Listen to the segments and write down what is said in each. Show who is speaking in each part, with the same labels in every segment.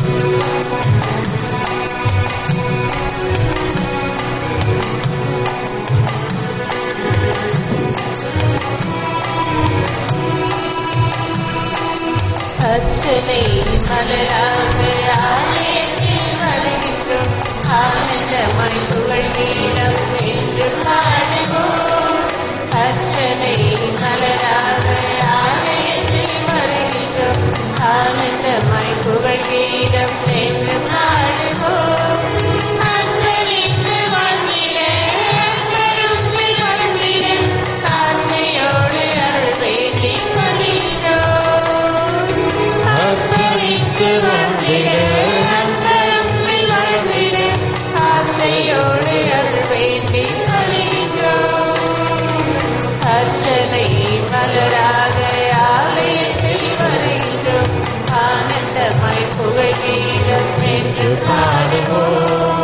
Speaker 1: அர்ச்சனை மலராக ஆலயத்தில் வருகின்றோம் ஆனந்தமாய் புகழ் வீரம் என்று பாடுவோம் அர்ச்சனை மலராக ஆலயத்தில் வருகின்றோம் ஆனந்தமாய் புகழ் வீரம் என்று பாடுவோம் அன்பளித்து வாழ்ந்திட அன்பருக்குள் வாழ்ந்திட ஆசையோடு அருள் வேண்டி வருகின்றோம் அர்ப்பணித்து வாழ்ந்திட அன்பருக்குள் வாழ்ந்திட ஆசையோடு அருள் வேண்டி வருகின்றோம் அர்ச்சனை மலராக ஆலயத்தில் வருகின்றோம் ஆனந்தமாய் புகழ்கீழம் என்று பாடுவோம்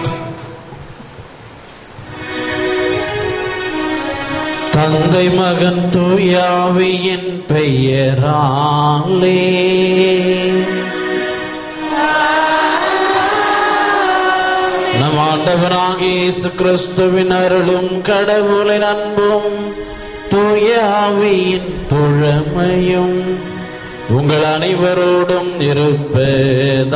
Speaker 2: தந்தை மகன் தூயாவியின் பெயராலே நம் ஆண்டவராகிய இயேசு கிறிஸ்துவின் அருளும் கடவுளின் அன்பும் தூயாவியின் தொழமையும் உங்கள் அனைவரோடும் இருப்பதாக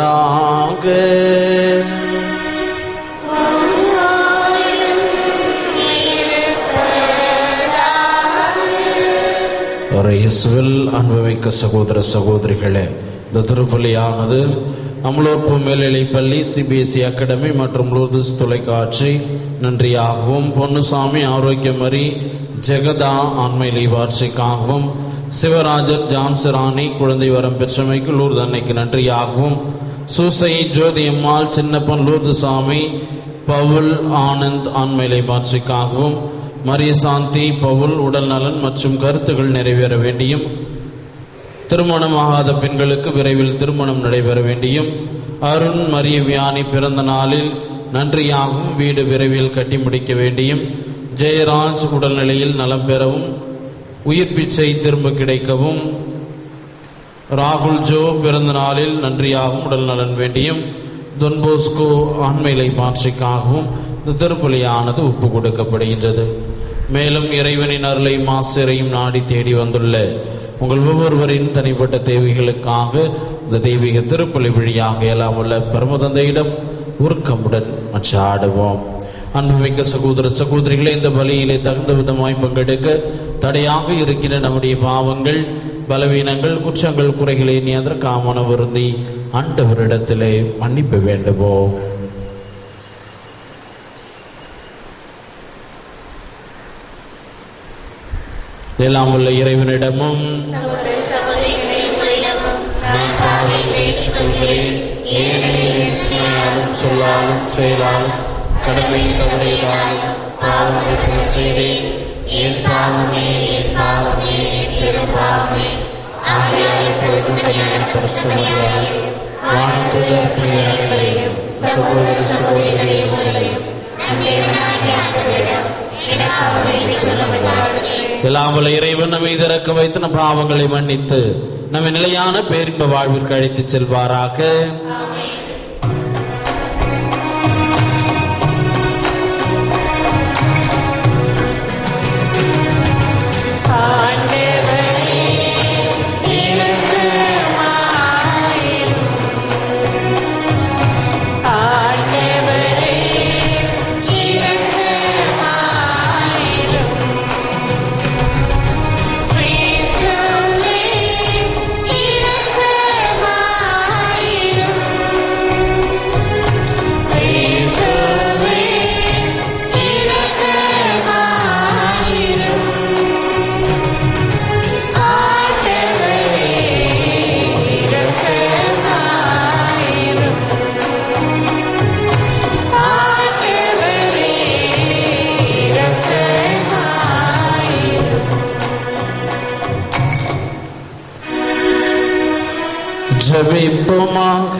Speaker 2: ஒரு இயேசுவில் அன்புமிக்க சகோதர சகோதரிகளே இந்த திருப்பலியானது அமலோப்பு மேல்நிலைப் பள்ளி சிபிஎஸ்இ அகாடமி மற்றும் லூர்தஸ் தொலைக்காட்சி நன்றியாகவும் பொன்னுசாமி ஆரோக்கியமரி ஜெகதா ஆண்மையிலை வாட்சிக்காகவும் சிவராஜர் ஜான்சராணி குழந்தை வரம் பெற்றமைக்கு லூர்து அன்னைக்கு நன்றியாகவும் சூசை ஜோதி அம்மாள் சின்னப்பன் லூர்துசாமி பவுல் ஆனந்த் ஆண்மையிலை வாட்சிக்காகவும் மரிய சாந்தி பவுல் உடல் நலன் மற்றும் கருத்துகள் நிறைவேற வேண்டியும் திருமணமாகாத பெண்களுக்கு விரைவில் திருமணம் நடைபெற வேண்டியும் அருண் மரிய வியானி பிறந்த நாளில் நன்றியாகவும் வீடு விரைவில் கட்டி முடிக்க வேண்டியும் ஜெயராஜ் உடல்நிலையில் நலம் பெறவும் உயிர் பிச்சை திரும்ப கிடைக்கவும் ராகுல் ஜோ பிறந்த நாளில் நன்றியாகவும் உடல் நலன் வேண்டியும் தொன்போஸ்கோ ஆண்மையிலை மாற்றிக்காகவும் இந்த திருப்பலியானது ஒப்பு கொடுக்கப்படுகின்றது மேலும் இறைவனின் அருளை மாசிறையும் நாடி தேடி வந்துள்ள உங்கள் ஒவ்வொருவரின் தனிப்பட்ட தேவைகளுக்காக இந்த தெய்வீக திருப்பலி வழியாக எல்லாம் உள்ள பரமதந்தையிடம் உருக்கமுடன் மச்சாடுவோம் அன்புமிக்க சகோதர சகோதரிகளே இந்த பலியிலே தகுந்த விதமாய் பங்கெடுக்க தடையாக இருக்கின்ற நம்முடைய பாவங்கள் பலவீனங்கள் குற்றங்கள் குறைகளை நீ அதற்காமன வருந்தி ஆண்டவரிடத்திலே மன்னிப்பு வேண்டுவோம் எல்லாம் உள்ள இறைவனிடமும்
Speaker 3: சகோதர சகோதரிகளே உங்களிடமும் நான் பாவை ஏற்றுக்கொள்கிறேன் ஏனெனில்
Speaker 2: சிந்தனையாலும் சொல்லாலும் செயலாலும் கடமை தவறியதாலும் பாவங்கள் செய்தேன்
Speaker 3: என் பாவமே என் பாவமே என் பெரும் பாவமே ஆகையால் எப்பொழுதும் கல்யாண பரிசுத்தமையாலே வானத்துதர்களையும் சகோதர சகோதரிகளே உங்களையும் நம் தேவனாகிய ஆண்டவரிடம் எனக்காக வேண்டிக் கொள்ளும்
Speaker 2: எல்லாம் உள்ள இறைவன் நம்மை திறக்க வைத்து நம் பாவங்களை மன்னித்து நம்மை நிலையான பேரின்ப வாழ்விற்கு அழைத்துச் செல்வாராக
Speaker 1: ஆண்டவரே இரக்கமாயிரும் ஆண்டவரே இரக்கமாயிரும் கிறிஸ்துவே இரக்கமாயிரும் கிறிஸ்துவே இரக்கமாயிரும் ஆண்டவரே இரக்கமாயிரும் ஆண்டவரே இரக்கமாயிரும்
Speaker 2: ஜெபிப்போமாக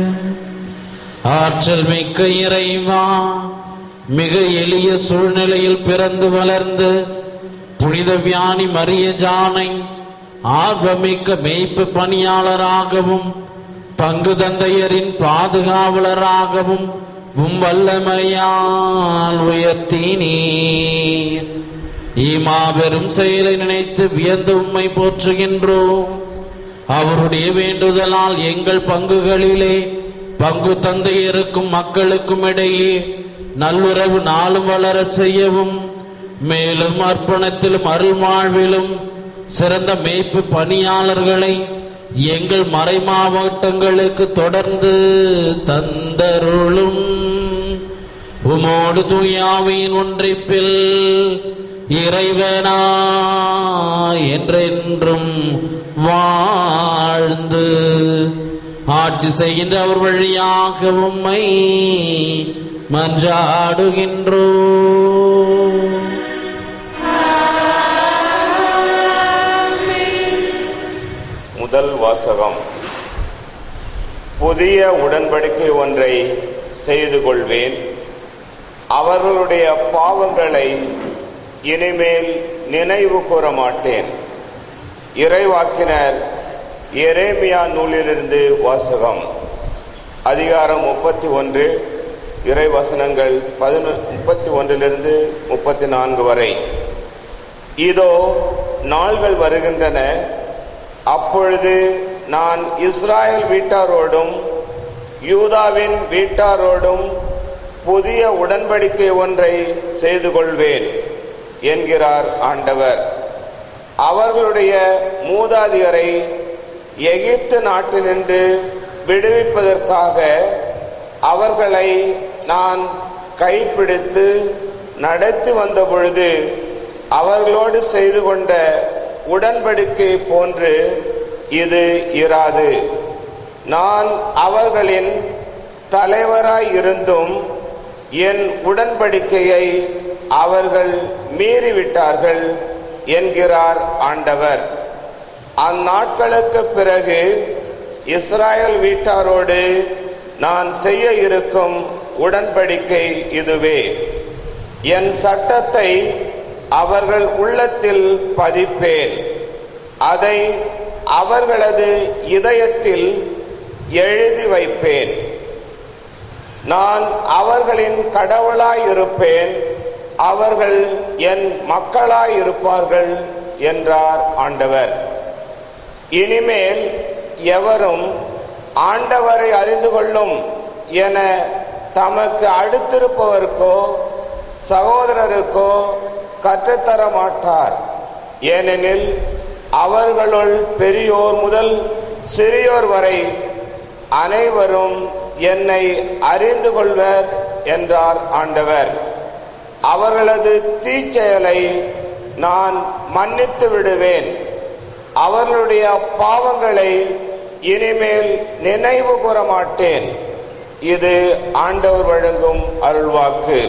Speaker 2: ஆற்றல் மிக்க இறைவா மிக எளிய சூழ்நிலையில் பிறந்து வளர்ந்து புனித வியானி மரிய ஜானை ஆர்வமிக்க மேய்ப்பு பணியாளராகவும் பங்கு தந்தையரின் பாதுகாவலராகவும் உம் வல்லமையால் உயர்த்தினீர் ஈமாபெரும் செயலை நினைத்து வியந்து உம்மை போற்றுகின்றோம் அவருடைய வேண்டுதலால் எங்கள் பங்குகளிலே பங்கு தந்தையருக்கும் மக்களுக்கும் இடையே நல்லுறவு நாளும் வளரச் செய்யவும் மேலும் அர்ப்பணத்திலும் அருள்வாழ்விலும் சிறந்த மேய்ப்பு பணியாளர்களை எங்கள் மறை மாவட்டங்களுக்கு தொடர்ந்து தந்தருளும் உமோடு தூயாவின் ஒன்றிப்பில் இறைவனா என்றென்றும் வாழ்ந்து ஆட்சி செய்கின்ற அவர் வழியாக உம்மை மன்றாடுகின்றோ
Speaker 4: முதல் வாசகம் புதிய உடன்படிக்கை ஒன்றை செய்து கொள்வேன் அவர்களுடைய பாவங்களை இனிமேல் நினைவு கூற மாட்டேன் இறைவாக்கினர் எரேமியா நூலிலிருந்து வாசகம் அதிகாரம் முப்பத்தி ஒன்று இறைவசனங்கள் பதினொ முப்பத்தி ஒன்றிலிருந்து முப்பத்தி நான்கு வரை இதோ நாள்கள் வருகின்றன அப்பொழுது நான் இஸ்ராயல் வீட்டாரோடும் யூதாவின் வீட்டாரோடும் புதிய உடன்படிக்கை ஒன்றை செய்து கொள்வேன் என்கிறார் ஆண்டவர் அவர்களுடைய மூதாதியரை எகிப்து நாட்டினின்று விடுவிப்பதற்காக அவர்களை நான் கைப்பிடித்து நடத்தி வந்த பொழுது அவர்களோடு செய்து கொண்ட உடன்படிக்கை போன்று இது இராது நான் அவர்களின் தலைவராய் இருந்தும் என் உடன்படிக்கையை அவர்கள் மீறிவிட்டார்கள் என்கிறார் ஆண்டவர் அந்நாட்களுக்கு பிறகு இஸ்ராயல் வீட்டாரோடு நான் செய்ய இருக்கும் உடன்படிக்கை இதுவே என் சட்டத்தை அவர்கள் உள்ளத்தில் பதிப்பேன் அதை அவர்களது இதயத்தில் எழுதி வைப்பேன் நான் அவர்களின் கடவுளாய் இருப்பேன் அவர்கள் என் மக்களாய் இருப்பார்கள் என்றார் ஆண்டவர் இனிமேல் எவரும் ஆண்டவரை அறிந்து கொள்ளும் என தமக்கு அடுத்திருப்பவருக்கோ சகோதரருக்கோ கற்றுத்தர மாட்டார் ஏனெனில் அவர்களுள் பெரியோர் முதல் சிறியோர் வரை அனைவரும் என்னை அறிந்து கொள்வர் என்றார் ஆண்டவர் அவர்களது தீச்செயலை நான் மன்னித்து விடுவேன் அவர்களுடைய பாவங்களை இனிமேல் நினைவு கூற மாட்டேன் இது ஆண்டவர் வழங்கும் அருள்வாக்கு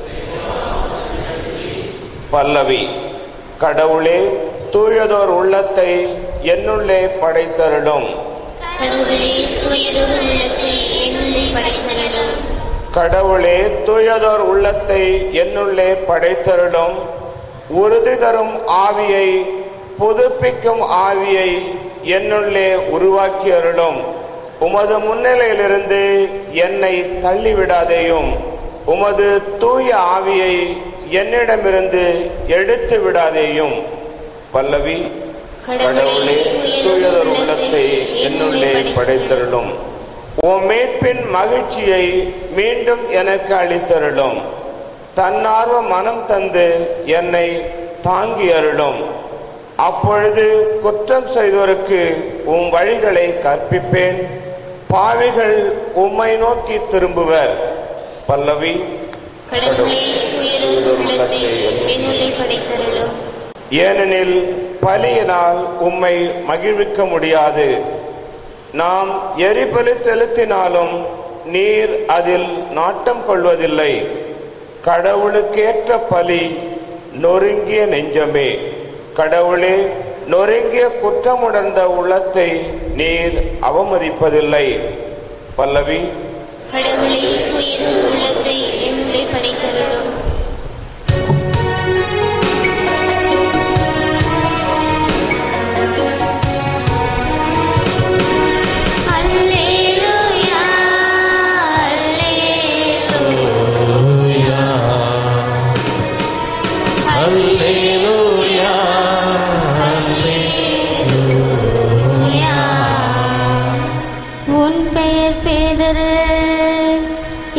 Speaker 4: பல்லவி கடவுளே தூயதோர் உள்ளத்தை என்னுள்ளே படைத்தருளும்
Speaker 3: கடவுளே தூயதோர் உள்ளத்தை என்னுள்ளே படைத்தருளும்
Speaker 4: கடவுளே தூயதோர் உள்ளத்தை என்னுள்ளே படைத்தருளும் உறுதி தரும் ஆவியை புதுப்பிக்கும் ஆவியை என்னுள்ளே உருவாக்கி அருளும் உமது முன்னிலையிலிருந்து என்னை தள்ளிவிடாதேயும் உமது தூய ஆவியை என்னிடமிருந்து எடுத்து விடாதேயும் பல்லவி கடவுளே தூயதொரு உள்ளத்தை என்னுள்ளே படைத்தருளும் உன் மீட்பின் மகிழ்ச்சியை மீண்டும் எனக்கு அளித்தருளும் தன்னார்வ மனம் தந்து என்னை தாங்கி அருளும் அப்பொழுது குற்றம் செய்தோருக்கு உம் வழிகளை கற்பிப்பேன் பாவிகள் உம்மை நோக்கி திரும்புவர் பல்லவி
Speaker 3: கடவுளே தூயதோர் உள்ளத்தை என்னுள்ளே படைத்தருளும்
Speaker 4: ஏனெனில் பலியினால் உம்மை மகிழ்விக்க முடியாது நாம் எரிபலி செலுத்தினாலும் நீர் அதில் நாட்டம் கொள்வதில்லை கடவுளுக்கேற்ற பலி நொறுங்கிய நெஞ்சமே கடவுளே நொறுங்கிய குற்றமுணர்ந்த உள்ளத்தை நீர் அவமதிப்பதில்லை பல்லவி
Speaker 3: கடவுளே தூயதோர் உள்ளத்தை என்னுள்ளே படைத்தருளும் அல்லேலூயா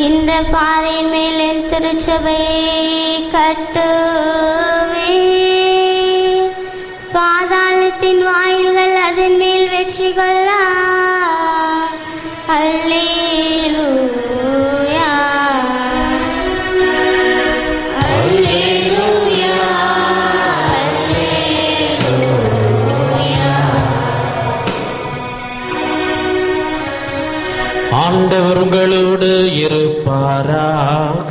Speaker 5: இந்த பாறையின் மேல் என் திருச்சபையை கட்டுவே பாதாளத்தின் வாயில்கள் அதன் மேல் வெற்றி கொள்ளா அல்லேலூயா அல்லேலூயா அல்லேலூயா
Speaker 2: ஆண்டவர் உங்களோடு இருப்பாராக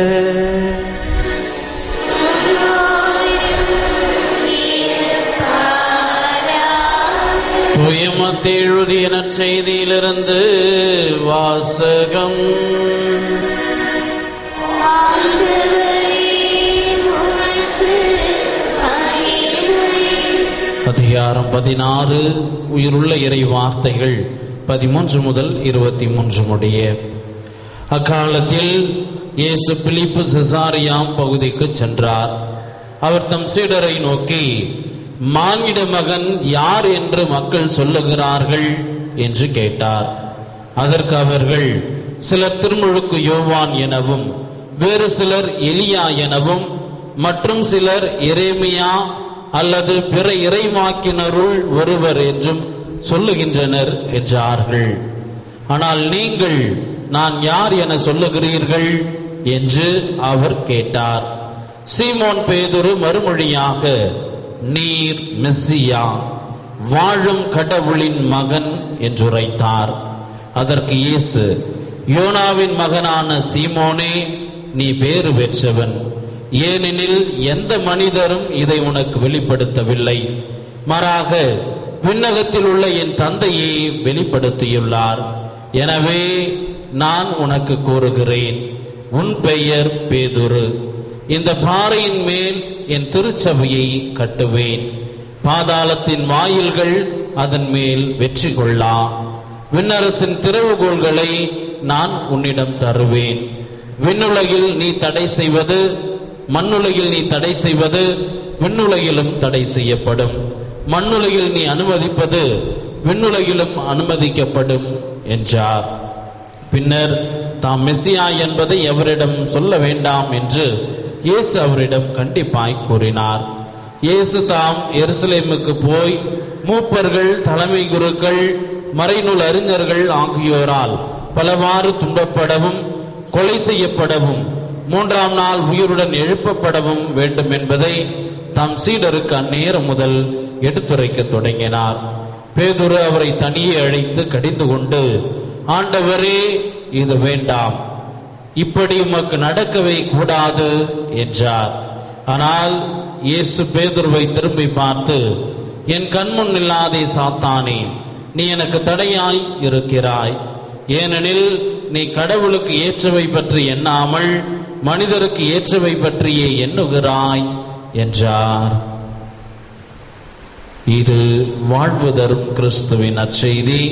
Speaker 2: தூயமத்தை எழுதிய நற்செய்தியிலிருந்து வாசகம் அதிகாரம் பதினாறு உயிருள்ள இறை வார்த்தைகள் பதிமூன்று முதல் இருபத்தி மூன்று முடிய அக்காலத்தில் இயேசு பிலிப்பு செசாரியாம் பகுதிக்கு சென்றார் அவர் தம் சீடரை நோக்கி மானிட மகன் யார் என்று மக்கள் சொல்லுகிறார்கள் என்று கேட்டார் அதற்கு அவர்கள் சிலர் திருமுழுக்கு யோவான் எனவும் வேறு சிலர் எலியா எனவும் மற்றும் சிலர் எரேமியா அல்லது பிற இறைவாக்கினருள் ஒருவர் என்றும் சொல்லுகின்றனர் என்றார்கள் ஆனால் நீங்கள் நான் யார் என சொல்லுகிறீர்கள் என்று அவர் கேட்டார் சீமோன் பேதுரு மறுமொழியாக நீர் மெஸ்ஸியா வாழும் கடவுளின் மகன் என்றுரைத்தார் அதற்கு இயேசு யோனாவின் மகனான சீமோனே நீ பேறு பெற்றவன் ஏனெனில் எந்த மனிதரும் இதை உனக்கு வெளிப்படுத்தவில்லை மாறாக விண்ணகத்தில் உள்ள என் தந்தையே வெளிப்படுத்தியுள்ளார் எனவே நான் உனக்கு கூறுகிறேன் உன் பெயர் பேதுரு இந்த பாறையின் மேல் என் திருச்சபையை கட்டுவேன் பாதாளத்தின் வாயில்கள் அதன் மேல் வெற்றி கொள்ளா விண்ணரசின் திறவுகோள்களை நான் உன்னிடம் தருவேன் விண்ணுலகில் நீ தடை செய்வது மண்ணுலகில் நீ தடை செய்வது விண்ணுலகிலும் தடை செய்யப்படும் மண்ணுலகில் நீ அனுமதிப்பது விண்ணுலகிலும் அனுமதிக்கப்படும் என்றார் பின்னர் தாம் மெஸ்ஸியா என்பதை எவரிடம் சொல்ல வேண்டாம் என்று இயேசு அவரிடம் கண்டிப்பாய் கூறினார் இயேசு தாம் எருசலேமுக்கு போய் மூப்பர்கள் தலைமை குருக்கள் மறைநூல் அறிஞர்கள் ஆகியோரால் பலவாறு துன்பப்படவும் கொலை செய்யப்படவும் மூன்றாம் நாள் உயிருடன் எழுப்பப்படவும் வேண்டும் என்பதை தம் சீடருக்கு அந்நேரம் முதல் எடுத்துரைக்க தொடங்கினார் பேதுரு அவரை தனியே அழைத்து கடிந்து கொண்டு ஆண்டவரே இது வேண்டாம் இப்படி உமக்கு நடக்கவே கூடாது என்றார் ஆனால் இயேசு பேதுருவை திரும்பி பார்த்து என் கண்முன் இல்லாதே சாத்தானே நீ எனக்கு தடையாய் இருக்கிறாய் ஏனெனில் நீ கடவுளுக்கு ஏற்றவை பற்றி எண்ணாமல் மனிதருக்கு ஏற்றவை பற்றியே எண்ணுகிறாய் என்றார் இது வாழ்வு தரும் கிறிஸ்துவின் நற்செய்தி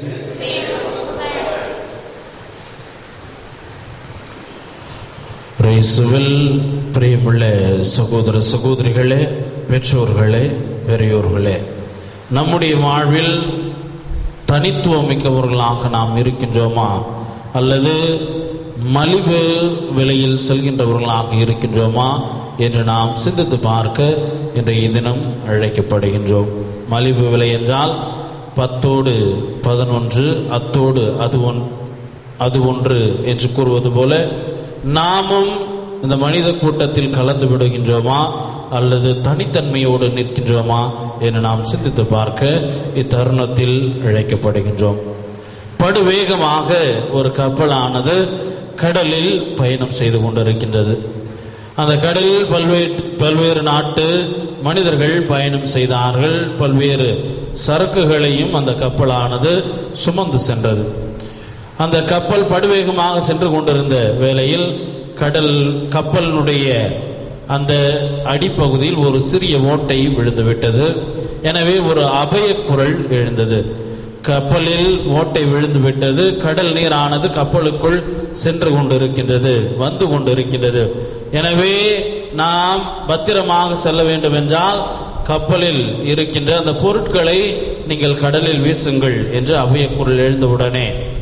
Speaker 2: இயேசுவில் பிரியமுள்ள சகோதர சகோதரிகளே பெற்றோர்களே பெரியோர்களே நம்முடைய வாழ்வில் தனித்துவம் மிக்கவர்களாக நாம் இருக்கின்றோமா அல்லது மலிவு விலையில் செல்கின்றவர்களாக இருக்கின்றோமா என்று நாம் சிந்தித்து பார்க்க இன்றைய தினம் அழைக்கப்படுகின்றோம் மலிவு விலை என்றால் பத்தோடு பதினொன்று அத்தோடு அது ஒன் அது ஒன்று என்று கூறுவது போல நாமும் இந்த மனித கூட்டத்தில் கலந்து விடுகின்றோமா அல்லது தனித்தன்மையோடு நிற்கின்றோமா என்று நாம் சிந்தித்து பார்க்க இத்தருணத்தில் அழைக்கப்படுகின்றோம் படுவேகமாக ஒரு கப்பலானது கடலில் பயணம் செய்து கொண்டிருக்கின்றது அந்த கடலில் பல்வேறு பல்வேறு நாட்டு மனிதர்கள் பயணம் செய்தார்கள் பல்வேறு சரக்குகளையும் அந்த கப்பலானது சுமந்து சென்றது அந்த கப்பல் படுவேகமாக சென்று கொண்டிருந்த வேளையில் கடல் கப்பலினுடைய அந்த அடிப்பகுதியில் ஒரு சிறிய ஓட்டை விழுந்து விட்டது எனவே ஒரு அபய குரல் எழுந்தது கப்பலில் ஓட்டை விழுந்து விட்டது கடல் நீரானது கப்பலுக்குள் சென்று கொண்டிருக்கின்றது வந்து கொண்டிருக்கின்றது எனவே நாம் பத்திரமாக செல்ல வேண்டும் என்றால் கப்பலில் இருக்கின்ற அந்த பொருட்களை நீங்கள் கடலில் வீசுங்கள் என்று அபய குரல் எழுந்தவுடனே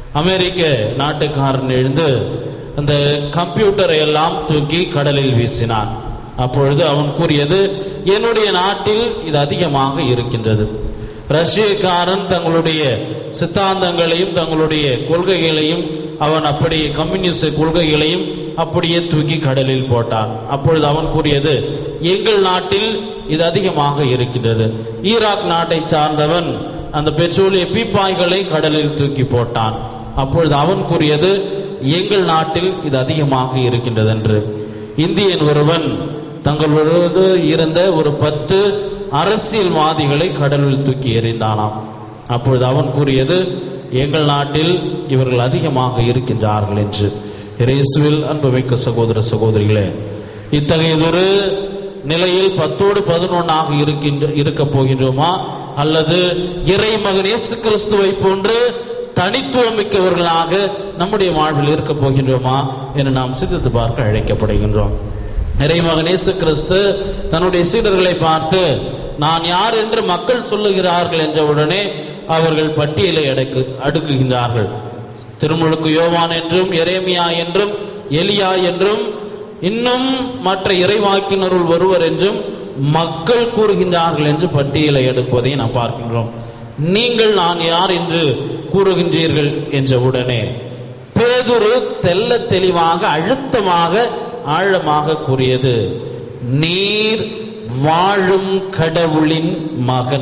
Speaker 2: அமெரிக்க நாட்டுக்காரன் எழுந்து அந்த கம்ப்யூட்டரை எல்லாம் தூக்கி கடலில் வீசினான் அப்பொழுது அவன் கூறியது என்னுடைய நாட்டில் இது அதிகமாக இருக்கின்றது ரஷ்யக்காரன் தங்களுடைய சித்தாந்தங்களையும் தங்களுடைய கொள்கைகளையும் அவன் அப்படியே கம்யூனிஸ்ட் கொள்கைகளையும் அப்படியே தூக்கி கடலில் போட்டான் அப்பொழுது அவன் கூறியது எங்கள் நாட்டில் இது அதிகமாக இருக்கின்றது ஈராக் நாட்டை சார்ந்தவன் அந்த பெட்ரோலிய பீப்பாய்களை கடலில் தூக்கி போட்டான் அப்பொழுது அவன் கூறியது எங்கள் நாட்டில் இது அதிகமாக இருக்கின்றது என்று இந்தியன் ஒருவன் தங்களோடு இருந்த ஒரு பத்து அரசியல்வாதிகளை கடலில் தூக்கி எறிந்தானாம் அப்பொழுது அவன் கூறியது எங்கள் நாட்டில் இவர்கள் அதிகமாக இருக்கின்றார்கள் என்று இயேசுவில் அன்புமிக்க சகோதர சகோதரிகளே இத்தகையதொரு நிலையில் பத்தோடு பதினொன்னாக இருக்கின்ற இருக்க போகின்றோமா அல்லது இறை மகன் இயேசு கிறிஸ்துவை போன்று தனித்துவம் மிக்கவர்களாக நம்முடைய வாழ்வில் இருக்க போகின்றோமா என்று நாம் சிந்தித்து பார்க்க அழைக்கப்படுகின்றோம் இறைமகன் இயேசு கிறிஸ்து தன்னுடைய சீடர்களை பார்த்து நான் யார் என்று மக்கள் சொல்லுகிறார்கள் என்ற உடனே அவர்கள் பட்டியலை அடக்கு அடுக்குகின்றார்கள் திருமுழுக்கு யோவான் என்றும் எரேமியா என்றும் எலியா என்றும் இன்னும் மற்ற இறைவாக்கினருள் ஒருவர் என்றும் மக்கள் கூறுகின்றார்கள் என்று பட்டியலை எடுப்பதை நாம் பார்க்கின்றோம் நீங்கள் நான் யார் என்று கூறுகின்றீர்கள் என்ற உடனே பேதுரு தெல்ல தெளிவாக அழுத்தமாக ஆழமாக கூறியது நீர் வாழும் கடவுளின் மகன்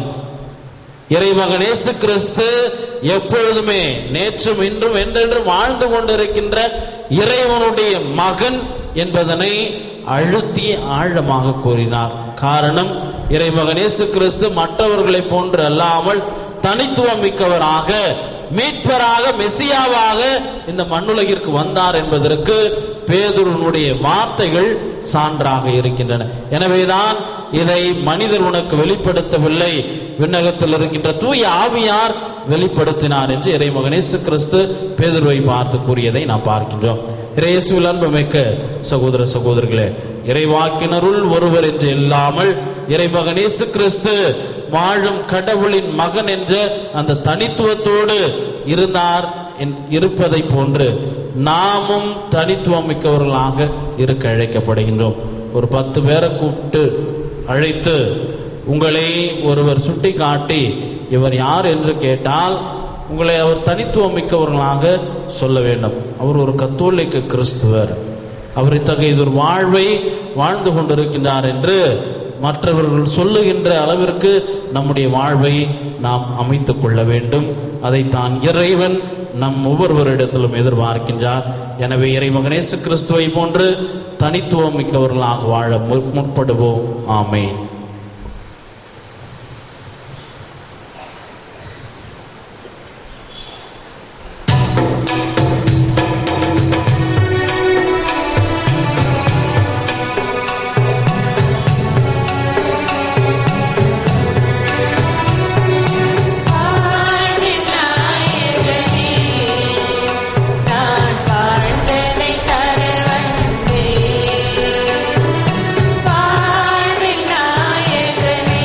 Speaker 2: இறைமகன் இயேசு கிறிஸ்து எப்பொழுதுமே நேற்றும் இன்றும் என்றென்றும் வாழ்ந்து கொண்டிருக்கின்ற இறைவனுடைய மகன் என்பதனை அழுத்தி ஆழமாக கூறினார் காரணம் இறைமகன் இயேசு கிறிஸ்து மற்றவர்களைப் போன்று அல்லாமல் தனித்துவம் மிக்கவராக மீட்பராக மெசியாவாக இந்த மண்ணுலகிற்கு வந்தார் என்பதற்கு பேதுருனுடைய வார்த்தைகள் சான்றாக இருக்கின்றன எனவேதான் இதை மனிதர் உனக்கு வெளிப்படுத்தவில்லை விண்ணகத்தில் இருக்கின்ற தூய ஆவியார் வெளிப்படுத்தினார் என்று இறைமகன் இயேசு கிறிஸ்து பேதுருவை பார்த்து கூறியதை நாம் பார்க்கின்றோம் இயேசுவில் அன்புமிக்க சகோதர சகோதரிகளே இறைவாக்கினருள் ஒருவர் என்று இல்லாமல் இறைமகன் இயேசு கிறிஸ்து வாழும் கடவுளின் மகன் என்ற அந்த தனித்துவத்தோடு இருந்தார் என்- இருப்பதை போன்று நாமும் தனித்துவம் மிக்கவர்களாக இருக்க அழைக்கப்படுகின்றோம் ஒரு பத்து பேரை கூப்பிட்டு அழைத்து உங்களை ஒருவர் சுட்டி காட்டி இவர் யார் என்று கேட்டால் உங்களை அவர் தனித்துவம் மிக்கவர்களாக சொல்ல வேண்டும் அவர் ஒரு கத்தோலிக்க கிறிஸ்துவர் அவர் இத்தகைய ஒரு வாழ்வை வாழ்ந்து கொண்டிருக்கின்றார் என்று மற்றவர்கள் சொல்லுகின்ற அளவிற்கு நம்முடைய வாழ்வை நாம் அமைத்துக் கொள்ள வேண்டும் அதைத்தான் இறைவன் நம் ஒவ்வொருவரிடத்திலும் எதிர்பார்க்கின்றார் எனவே இறைமகனேசு கிறிஸ்துவை போன்று தனித்துவம் மிக்கவர்களாக வாழ மு- முற்படுவோம் ஆமென்
Speaker 1: வாழ்வின் நாயகனே நான் வாழ்ந்ததை தர வந்தேன் வாழ்வின் நாயகனே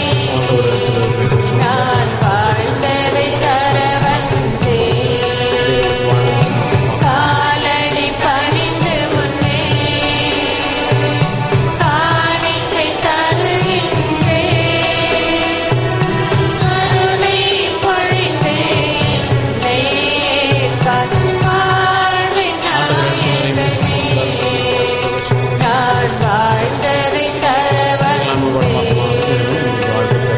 Speaker 1: நான் வாழ்ந்ததை தர வந்தேன் காலடி பணிந்து முன்னே காணிக்கை தருகின்றேன் கருணை பொழிந்தேன் நேர்காண் வாழ்வின் நாயகனே நான் வாழ்ந்ததை தர வந்தேன்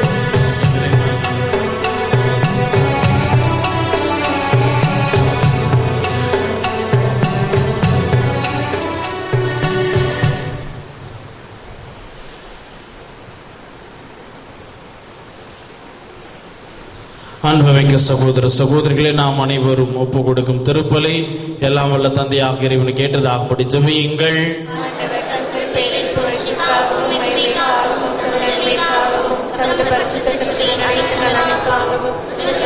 Speaker 2: அன்புமிக்க சகோதர சகோதரிகளே நாம் அனைவரும் ஒப்பு கொடுக்கும் திருப்பலி எல்லாம் வல்ல தந்தையாக இறைவனு கேட்டதாகப்படி ஜெபியுங்கள்
Speaker 1: ஆண்டவர் தம் திருப்பெயரின் புகழ்ச்சிக்காகவும் மகிமைக்காகவும் தகுதிகளுக்காகவும் தமது பரிசுத்த கிறிஸ்துவின் அனைத்து நலனுக்காகவும்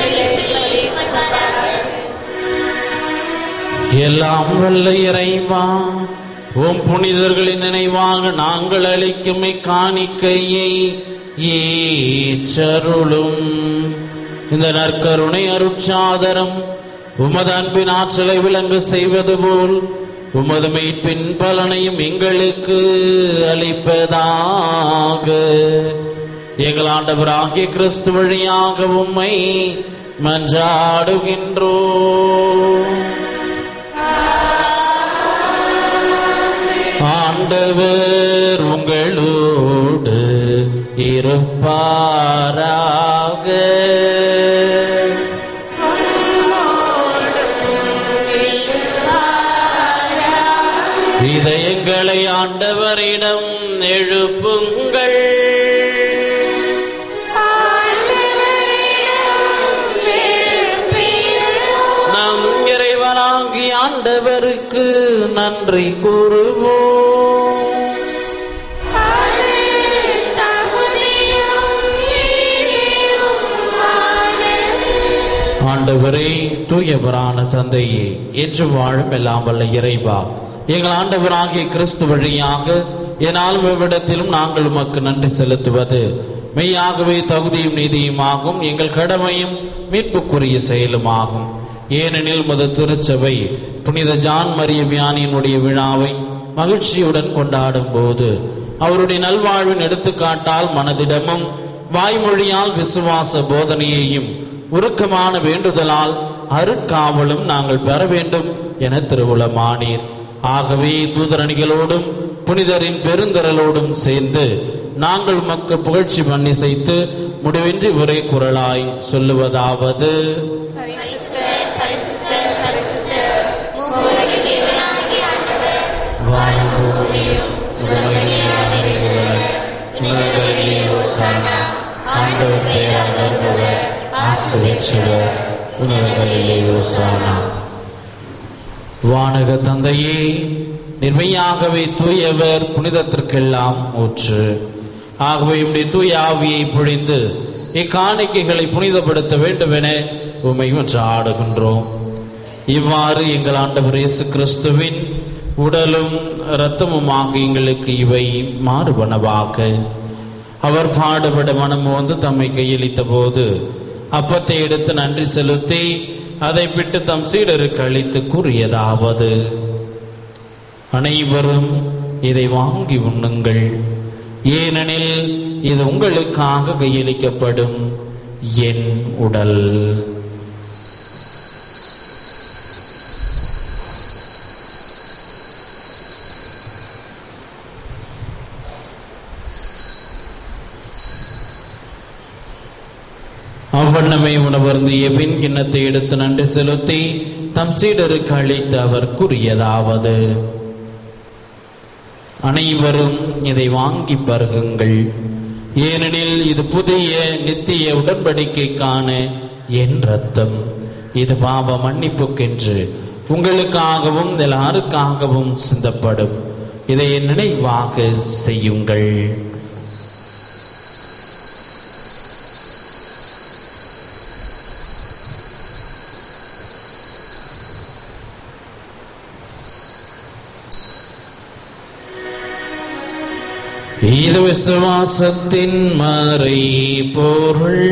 Speaker 2: எல்லாம் வல்ல இறைவா உம் புனிதர்களின் நினைவாக நாங்கள் அளிக்கும் இக்காணிக்கையை ஏற்றருளும் இந்த நற்கருணை அருட்சாதரம் உமது அன்பின் ஆற்றலை விளங்க செய்வது போல் உமது மீட்பின் பலனையும் எங்களுக்கு அளிப்பதாக எங்கள் ஆண்டவராகிய கிறிஸ்து வழியாக உம்மை மன்றாடுகின்றோம் ஆண்டவர் உங்களோடு இருப்பாராக இதயங்களை ஆண்டவரிடம் எழுப்புங்கள் நம் இறைவனாகி ஆண்டவருக்கு நன்றி கூறுவோம் ஆண்டவரே தூயவரான தந்தையே என்று வாழும் எல்லாம் வல்ல இறைவா எங்கள் ஆண்டவராகிய கிறிஸ்து வழியாக என்னால் விடத்திலும் நாங்கள் உமக்கு நன்றி செலுத்துவது மெய்யாகவே தகுதியும் நீதியுமாகும் எங்கள் கடமையும் மீட்புக்குரிய செயலுமாகும் ஏனெனில் முத திருச்சபை புனித ஜான் மரிய வியானியினுடைய விழாவை மகிழ்ச்சியுடன் கொண்டாடும் போது அவருடைய நல்வாழ்வின் எடுத்துக்காட்டால் மனதிடமும் வாய்மொழியால் விசுவாச போதனையையும் உருக்கமான வேண்டுதலால் அருட்காவலும் நாங்கள் பெற வேண்டும் என திருவுளமானீர் ஆகவே தூதரணிகளோடும் புனிதரின் பெருந்திரளோடும் சேர்ந்து நாங்கள் உமக்கு புகழ்ச்சி பண்ணி செய்து முடிவின்றி ஒரே குரலாய் சொல்லுவதாவது
Speaker 3: பரிசுத்தர் பரிசுத்தர் பரிசுத்தர் மூவரின் தேவனாகிய ஆண்டவர் வாழும் பூமியும் உலகத்தையும் நிறைந்துள்ளவர் உன்னதங்களிலே ஓசானா ஆண்டவர் பெயரால் வருபவர் ஆசி பெற்றவர்
Speaker 2: உன்னதங்களிலே ஓசானா வானக தந்தையே நிர்மையாகவே தூயவர் புனிதத்திற்கெல்லாம் ஊற்று ஆகவே இப்படி தூய ஆவியை பொழிந்து இக்காணிக்கைகளை புனிதப்படுத்த வேண்டும் என உமை ஆடுகின்றோம் இவ்வாறு எங்கள் ஆண்டவர் இயேசு கிறிஸ்துவின் உடலும் இரத்தமுமாக எங்களுக்கு இவை மாறுபனவாக அவர் பாடுபட மனம் வந்து தம்மை கையளித்த போது அப்பத்தை எடுத்து நன்றி செலுத்தி அதை விட்டு தம் சீடருக்கு அளித்து கூறியதாவது அனைவரும் இதை வாங்கி உண்ணுங்கள் ஏனெனில் இது உங்களுக்காக கையளிக்கப்படும் என் உடல் அவ்வண்ணமே உணவருந்திய பின் கிண்ணத்தை எடுத்து நன்றி செலுத்தி தம் சீடருக்கு அளித்து அவர் கூறியதாவது அனைவரும் இதை வாங்கி பருகுங்கள் ஏனெனில் இது புதிய நித்திய உடன்படிக்கைக்கான என் ரத்தம் இது பாவ மன்னிப்புக்கென்று உங்களுக்காகவும் எல்லாருக்காகவும் சிந்தப்படும் இதை என் நினைவாக செய்யுங்கள் இது விசுவாசத்தின் மறை பொருள்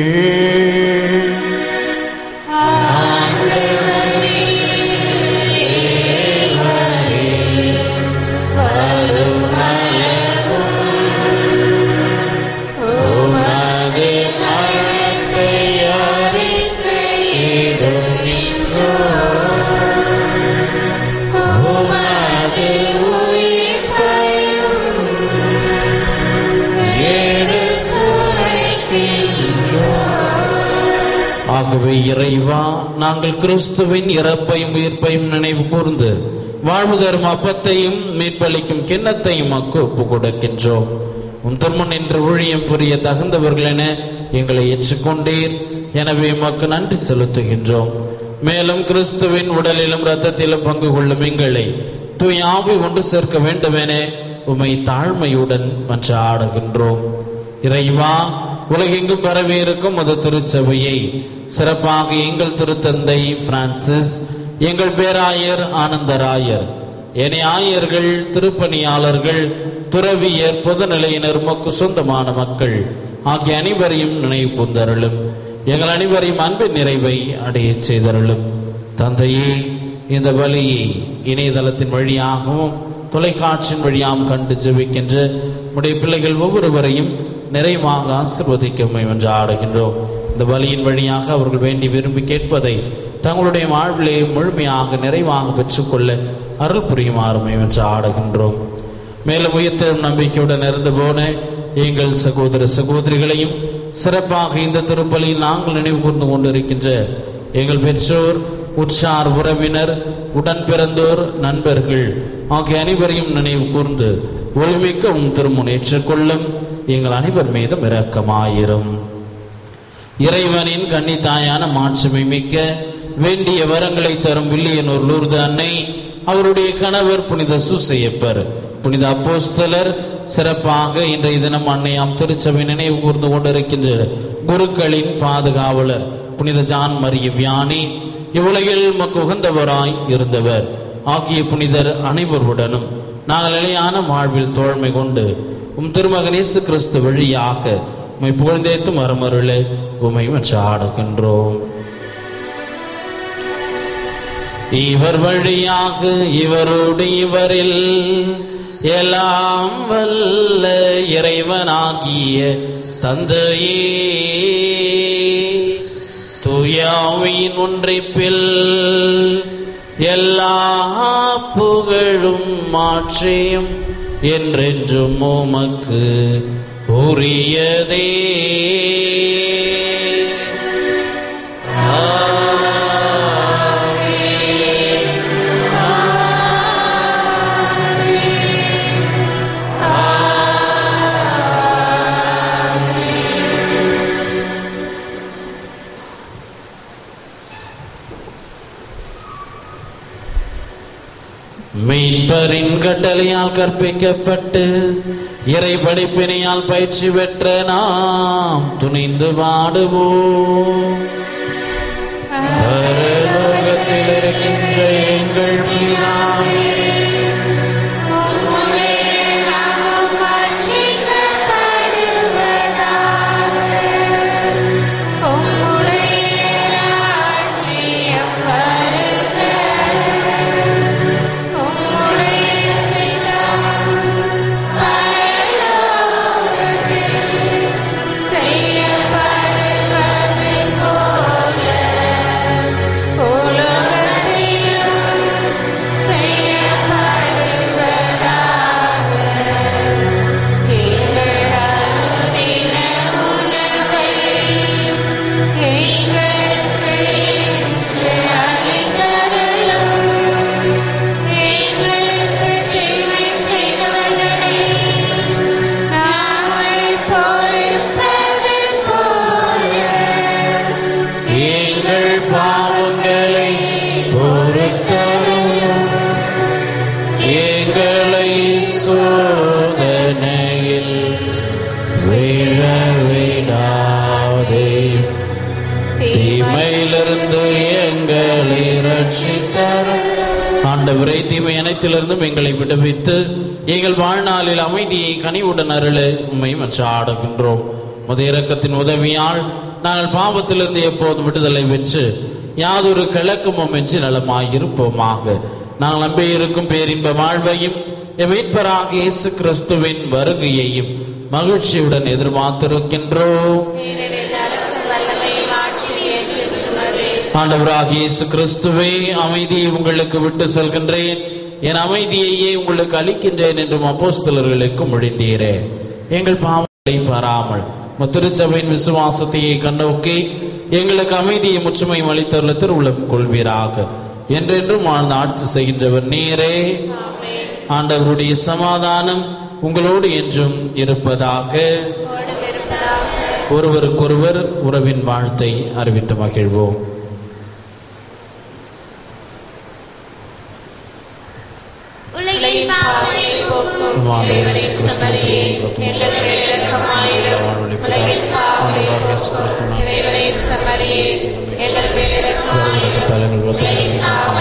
Speaker 2: ஆகவே இறைவா நாங்கள் கிறிஸ்துவின் இறப்பையும் உயிர்ப்பையும் நினைவு கூர்ந்து வாழ்வு தரும் அப்பத்தையும் மீட்பளிக்கும் கிண்ணத்தையும் அக்கு ஒப்பு கொடுக்கின்றோம் உம் திருமண் என்று ஊழியம் புரிய தகுந்தவர்கள் என எங்களை ஏற்றுக்கொண்டீர் எனவே உமக்கு நன்றி செலுத்துகின்றோம் மேலும் கிறிஸ்துவின் உடலிலும் இரத்தத்திலும் பங்கு கொள்ளும் எங்களை தூய் ஆவி ஒன்று சேர்க்க வேண்டும் என உமை தாழ்மையுடன் மன்றாடுகின்றோம் இறைவா உலகெங்கும் பரவி இருக்கும் மத திருச்சபையை சிறப்பாக எங்கள் திருத்தந்தை பிரான்சிஸ் எங்கள் பேராயர் ஆனந்தராயர் ஏனைய ஆயர்கள் திருப்பணியாளர்கள் துறவியர் பொதுநிலையினர் உமக்கு சொந்தமான மக்கள் ஆகிய அனைவரையும் நினைவு கூர்ந்தருளும் எங்கள் அனைவரையும் அன்பின் நிறைவை அடையச் செய்தருளும் தந்தையே இந்த பலியை இணையதளத்தின் வழியாகவும் தொலைக்காட்சியின் வழியாகவும் கண்டு ஜெபிக்கின்ற உடைய பிள்ளைகள் ஒவ்வொருவரையும் நிறைவாக ஆசிர்வதிக்க என்று ஆடுகின்றோம் இந்த பலியின் வழியாக அவர்கள் வேண்டி விரும்பி கேட்பதை தங்களுடைய வாழ்விலே முழுமையாக நிறைவாக பெற்றுக்கொள்ள அருள் புரியுமாறுமை என்று ஆடுகின்றோம் மேலும் உயர்த்தரும் நம்பிக்கையுடன் இருந்து போன எங்கள் சகோதர சகோதரிகளையும் சிறப்பாக இந்த திருப்பலியில் நாங்கள் நினைவு கூர்ந்து கொண்டிருக்கின்ற எங்கள் பெற்றோர் உற்சார் உறவினர் உடன் பிறந்தோர் நண்பர்கள் ஆகிய அனைவரையும் நினைவு கூர்ந்து ஒளிமிக்க உம் திருமுன் ஏற்றுக்கொள்ளும் எங்கள் அனைவர் மீதும் இரக்கமாயிரும் இறைவனின் கன்னித்தாயான மாட்சிமை மிக்க வேண்டிய வரங்களை தரும் வில்லியனூர் லூர்து அன்னை அவருடைய கணவர் புனித சுசையப்பர் புனித அப்போஸ்தலர் சிறப்பாக இன்றைய தினம் அன்னையாம் திருச்சபை நினைவு கூர்ந்து கொண்டிருக்கின்ற குருக்களின் பாதுகாவலர் புனித ஜான் மரிய வியானி இவ்வுலகில் மக்கு உகந்தவராய் இருந்தவர் ஆகிய புனிதர் அனைவருடனும் நாங்கள் நிலையான வாழ்வில் தோழ்மை கொண்டு உம் திருமகன் இயேசு கிறிஸ்து வழியாக உம்மை புகழ்ந்தேத்தும் மரமருளே உமை மற்ற ஆடுகின்றோம் இவர் வழியாக இவரோடு இவரில் எல்லாம் வல்ல இறைவனாகிய தந்தையே தூயாவின் ஒன்றிப்பில் எல்லா புகழும் மாற்றியும் என்றென்றும் உமக்கு உரியதே மீன்பரின் கட்டளையால் கற்பிக்கப்பட்டு இறை படிப்பினையால் பயிற்சி பெற்ற நாம் துணிந்து பாடுவோம் பரலோகத்தில் இருக்கின்ற எங்கள் பிதாவே, எங்கள் பாவங்களை பொறுத்தருளும் எங்களை சோதனையில் விழவிடாதே தீமையிலிருந்து எங்களை ரட்சித்தரும் ஆண்டவரை தீமை அனைத்திலிருந்தும் எங்களை விடுவித்து எங்கள் வாழ்நாளில் அமைதியை கனிவுடன் அருள உண்மை மற்ற ஆடுகின்றோம் முத இரக்கத்தின் உதவியால் நாங்கள் பாவத்திலிருந்து எப்போதும் விடுதலை பெற்று யாதொரு கிழக்கமும் என்று நலமாயிருப்போமாக நாங்கள் நம்பியிருக்கும் பேரின்ப வாழ்வையும் எம் மீட்பராக இயேசு கிறிஸ்துவின் வருகையையும் மகிழ்ச்சியுடன் எதிர்பார்த்திருக்கின்றோம் ஆண்டவராக இயேசு கிறிஸ்துவே அமைதியை உங்களுக்கு விட்டு செல்கின்றேன் என் அமைதியையே உங்களுக்கு அளிக்கின்றேன் என்றும் அப்போஸ்தலர்களுக்கு மொழிந்தீரே எங்கள் பாவங்களை பாராமல் முத்திருச்சபையின் விசுவாசத்தையே கண்டோக்கி எங்களுக்கு அமைதியை முற்றுமையும் அளித்துள்ள திருவுளம் கொள்வீராக என்றென்றும் வாழ்ந்து ஆட்சி செய்கின்றவர் நீரே ஆண்டவருடைய சமாதானம் உங்களோடு என்றும் இருப்பதாக ஒருவருக்கொருவர் உறவின் வாழ்த்தை அறிவித்து மகிழ்வோம்
Speaker 5: உலகின் பாவங்களை போக்கும்
Speaker 2: ஆண்டவர் இயேசு கிறிஸ்துவின்
Speaker 1: எங்கள் மேல் இரக்கமாயிரும். உலகின் பாவங்களை போக்கும் இறைவனே சமரியே எங்கள் மேல் இரக்கமாயிரும்.
Speaker 2: தலங்கள்
Speaker 5: இறைவனின்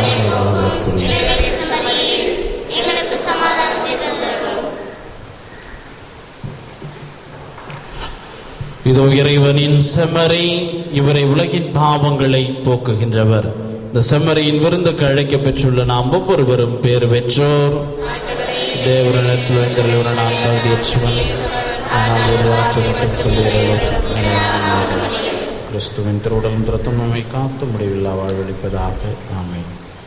Speaker 5: சமரியே, எங்களுக்கு சமாதானத்தை தந்தருளும்
Speaker 2: இதோ இறைவனின் செம்மறை இவரை உலகின் பாவங்களை போக்குகின்றவர் இந்த செம்மறியின் விருந்துக்கு அழைக்க பெற்றுள்ள நாம் ஒவ்வொருவரும் பேர் பெற்றோர் தேவரிடத்தில் வைந்தருள நான் தகுதியற்றவன் ஆனால் ஒரு வார்த்தை மட்டும் சொல்லுகிறேன் கிறிஸ்துவின் திருவுடலும் திறத்தும் நம்மை காத்து முடிவில்லா வாழ்வளிப்பதாக ஆமென்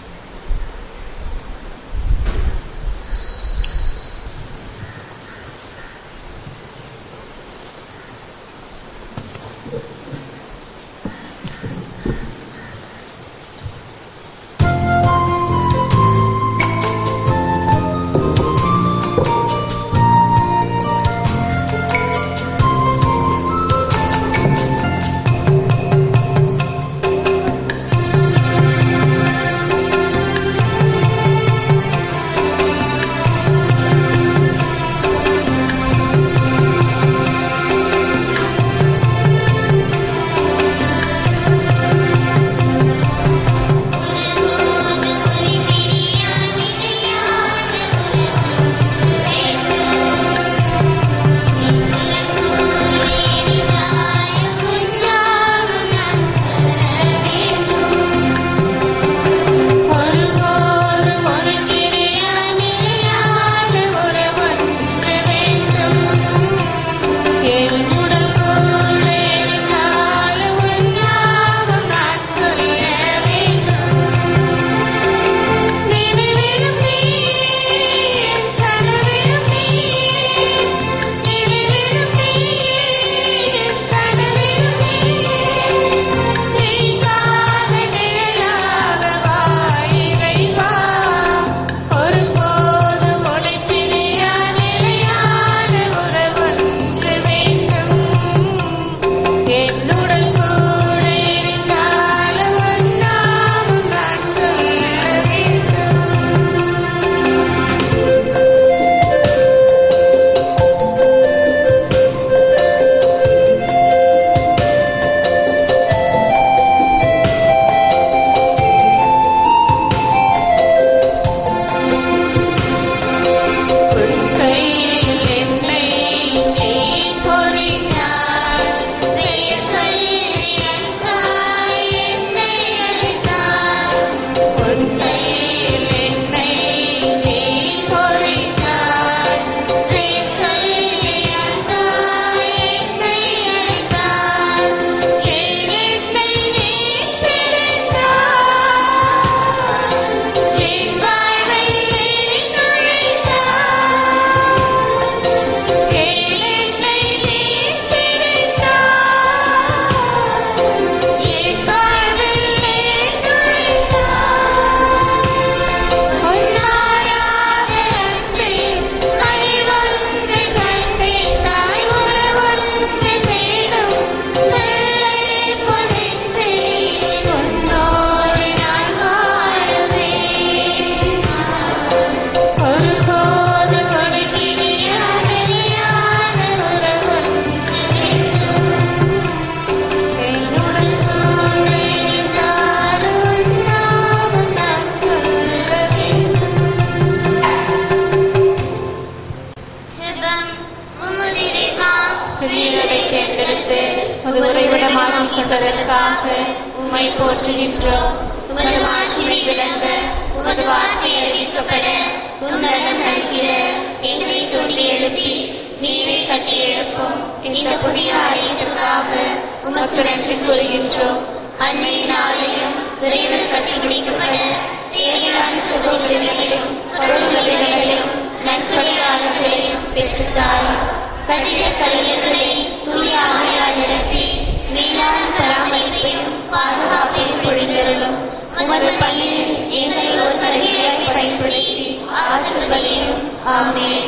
Speaker 1: உறைவிடமாக்கிக் கொண்டதற்காக உம்மை போற்றுகின்றோம் உமது மாட்சிமை விளங்க உமது வார்த்தை அறிவிக்கப்பட உன்னலம் நல்கிட எங்களை தூண்டி எழுப்பி நீரை கட்டி எழுப்பும் இந்த புதிய ஆலயத்திற்காக உமக்கு நன்றி கூறுகின்றோம் அன்னையின் ஆலயம் விரைவில் கட்டி முடிக்கப்பட தேவையான சுக உதவிகளையும் பொருளுதவிகளையும் நன்கொடையாளர்களையும் பெற்றுத்தாரும் கட்டிட கலைஞர்களை தூய ஆமையால் நிரப்பி மேலான பராமரிப்பையும் பாதுகாப்பையும் பொழிந்தருளும் உமது பணியில் எங்களை ஒரு கருவியாய் பயன்படுத்தி ஆசிர்வதியும் ஆமென்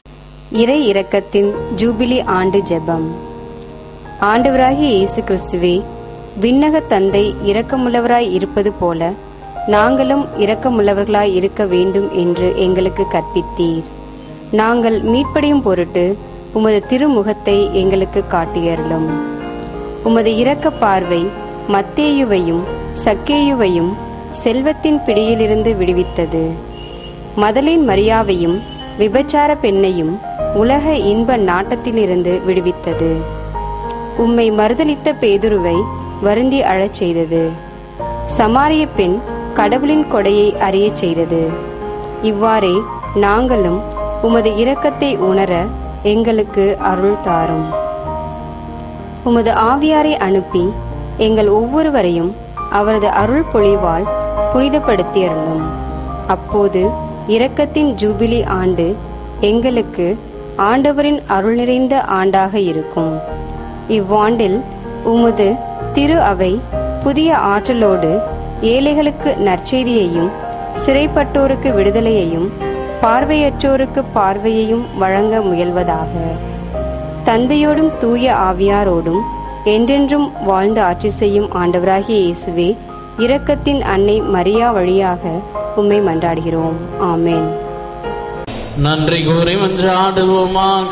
Speaker 3: இறை இரக்கத்தின் ஜூபிலி ஆண்டு ஜெபம் ஆண்டவராகிய இயேசு கிறிஸ்துவே விண்ணக தந்தை இரக்கமுள்ளவராய் இருப்பது போல நாங்களும் இரக்கமுள்ளவர்களாய் இருக்க வேண்டும் என்று எங்களுக்கு கற்பித்தீர் நாங்கள் மீட்படையும் பொருட்டு உமது திருமுகத்தை எங்களுக்கு காட்டியருளும் உமது இரக்க பார்வை மத்தேயுவையும் சக்கேயுவையும் செல்வத்தின் பிடியிலிருந்து விடுவித்தது மதலின் மரியாவையும் விபச்சார பெண்ணையும் உலக இன்ப நாட்டத்திலிருந்து விடுவித்தது உம்மை மறுதலித்த பேதுருவை வருந்தி அழச் செய்தது
Speaker 6: சமாரிய பெண் கடவுளின் கொடையை அறியச் செய்தது இவ்வாறே நாங்களும் உமது இரக்கத்தை உணர எங்களுக்கு அருள் தாரும் உமது ஆவியாரை அனுப்பி எங்கள் ஒவ்வொருவரையும் அவரது அருள் பொழிவால் புனிதப்படுத்தி அருளும் அப்போது இரக்கத்தின் ஜூபிலி ஆண்டு எங்களுக்கு ஆண்டவரின் அருள் நிறைந்த ஆண்டாக இருக்கும் இவ்வாண்டில் உமது திரு அவை புதிய ஆற்றலோடு ஏழைகளுக்கு நற்செய்தியையும் சிறைப்பட்டோருக்கு விடுதலையையும் பார்வையற்றோருக்கு பார்வையையும் வழங்க முயல்வதாக தந்தையோடும் தூய ஆவியாரோடும் என்றென்றும் வாழ்ந்து ஆட்சி செய்யும் ஆண்டவராகிய இயேசுவே இரக்கத்தின் அன்னை மரியா வழியாக உம்மை மன்றாடுகிறோம் ஆமேன்
Speaker 2: நன்றி கூறி மன்றாடுவோமாக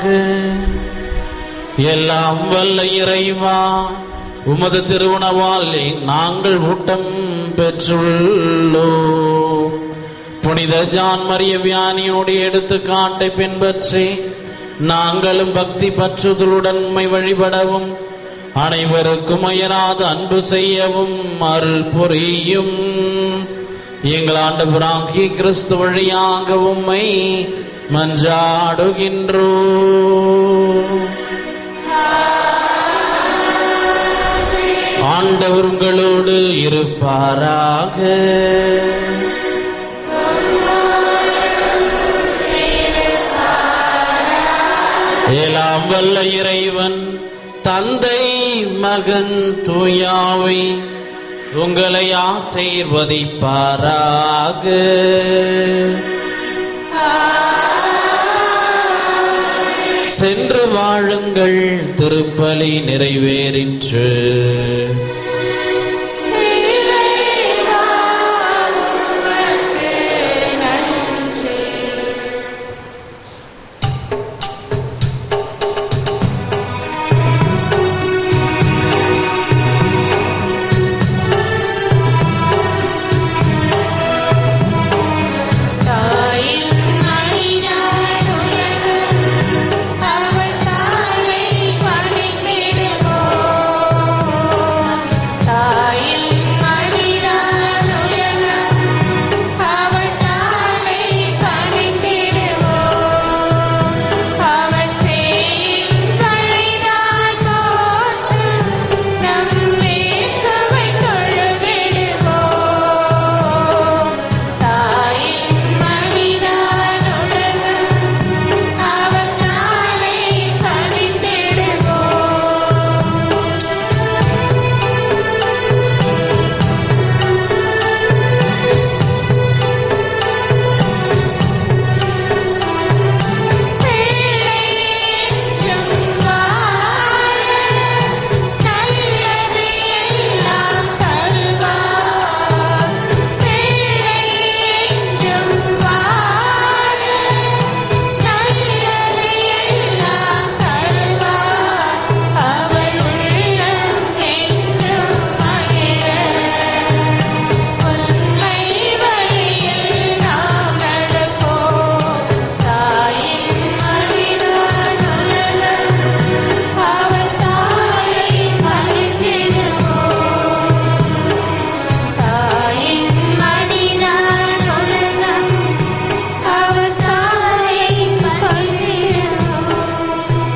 Speaker 2: எல்லாம் வல்ல இறைவா உமது திருவுணவால் நாங்கள் ஊட்டம் பெற்றுள்ளோம் புனித ஜான் மரிய வியானியினுடைய எடுத்துக்காட்டை பின்பற்றி நாங்களும் பக்தி பற்றுதலுடன் உம்மை வழிபடவும் அனைவருக்கும் அயராத அன்பு செய்யவும் அருள் புரியும் எங்கள் ஆண்டவராகிய கிறிஸ்து வழியாக உம்மை மன்றாடுகின்றோ ஆண்டவர் உங்களோடு இருப்பாராக எல்லாம் வல்ல இறைவன் தந்தை மகன் தூயாவை உங்களை ஆசீர்வதிப்பாராக சென்று வாழுங்கள் திருப்பலி நிறைவேறிற்று
Speaker 1: தாயின் மடிதான் உலகம் அவள் தாயை பணித்திடுவோம் தாயின் மடிதான் உலகம் அவள் தாயை பணித்திடுவோம் அவள் செய்யும் வழிதான் போற்றும் நம் இயேசுவை தொழுதிடுவோம் தாயின் மடிதான் உலகம் அவள் தாயை பணித்திடுவோம் பிள்ளையென்றும் வாழ நல்லது எல்லாம் தருவார் பிள்ளையென்றும் வாழ நல்லது எல்லாம் தருவார் அவள் உள்ளம் என்றும் மகிழ உண்மை வழியில் நாம் நடப்போம் தாயின் மடிதான் உலகம் அவள் தாயை பணிந்திடுவோம் தாயின் மடிதான் உலகம் அவள் தாயை பணிந்திடுவோம்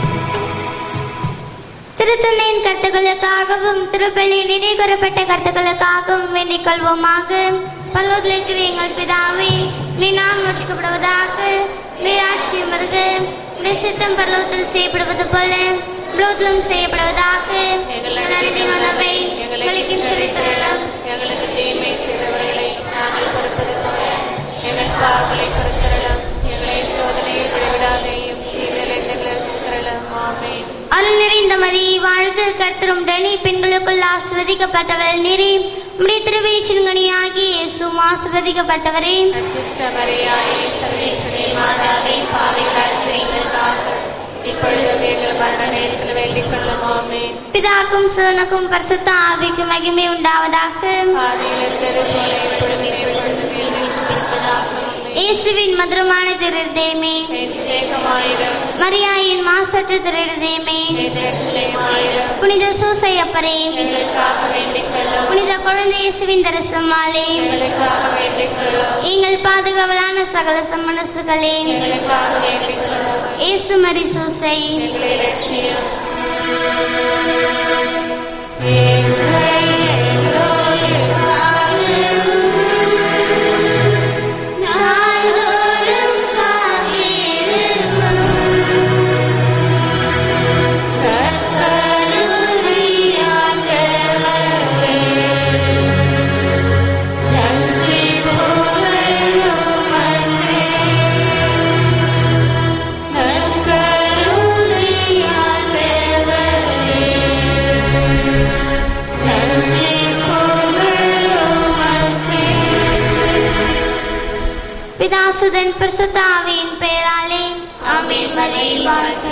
Speaker 5: திருத்தந்தையின் கருத்துக்களுக்காகவும் திருப்பள்ளியில் நினைவுகூரப்பட்ட கருத்துக்களுக்காகவும் வேண்டிக் கொள்வோமாக பல்லவத்தில் இருக்கிற எங்கள் பிதாவே நீ நாம் ரட்சிக்கப்படுவதாக நீ ஆட்சியம் வருக நீ சித்தம் பல்லவத்தில் செய்யப்படுவது போல புலோத்திலும் செய்யப்படுவதாக எங்கள் அன்றைய உணவை எங்களுக்கு செலுத்தலாம்
Speaker 1: எங்களுக்கு தீமை செய்தவர்களை நாங்கள் பொறுப்பது போல எங்கள் பாவங்களை பொறுத்தரலாம் எங்களை சோதனையில் விடுவிடாதையும் தீவிலிருந்து ரட்சித்தரலாம் ஆமென்
Speaker 5: அருள் நிறைந்த மரி வாழ்க கர்த்தரும் டனி பெண்களுக்குள் ஆசிர்வதிக்கப்பட்டவர் நீரே உடைய திருவயிற்றின்கனியாகி இயேசுவும் ஆசிர்வதிக்கப்பட்டவரே
Speaker 1: அச்சிஷ்ட மரியாயே சர்வேஸ்வரி மாதாவே பாவிகளால் எங்களுக்காக இப்பொழுதும் எங்கள் மரண நேரத்தில் வேண்டிக் கொள்ளும் ஆமென்
Speaker 5: பிதாக்கும் சுவனுக்கும் பரிசுத்த ஆவிக்கும் மகிமை உண்டாவதாக
Speaker 1: ஆதியில் இருந்தது போல இப்பொழுதும் எப்பொழுதும் என்றும் இருப்பதாக ஆமென்.
Speaker 5: இயேசுவின் மதுரமான திருதேமே
Speaker 1: என் சிநேகமாயிரம்
Speaker 5: மரியாயின் மாசற்ற திருதேமே
Speaker 1: என் நெற்றிலையுமாயிரம்
Speaker 5: புனித சூசையப்பரே
Speaker 1: எங்களுக்காக வேண்டிக்கொள்ளும்
Speaker 5: புனித குழந்தை இயேசுவின் தரிசமாலே
Speaker 1: எங்களுக்காக வேண்டிக்கொள்ளும்
Speaker 5: எங்கள் பாதுகாவலான சகல சம்மனசுகளே
Speaker 1: எங்களுக்காக வேண்டிக்கொள்ளும்
Speaker 5: இயேசு மரி சூசை
Speaker 1: எங்களை லட்சியம்
Speaker 5: பிதாசுதன் பிரசுத்தாவின் பெயராலே
Speaker 1: ஆமென் மரியே வாழ்க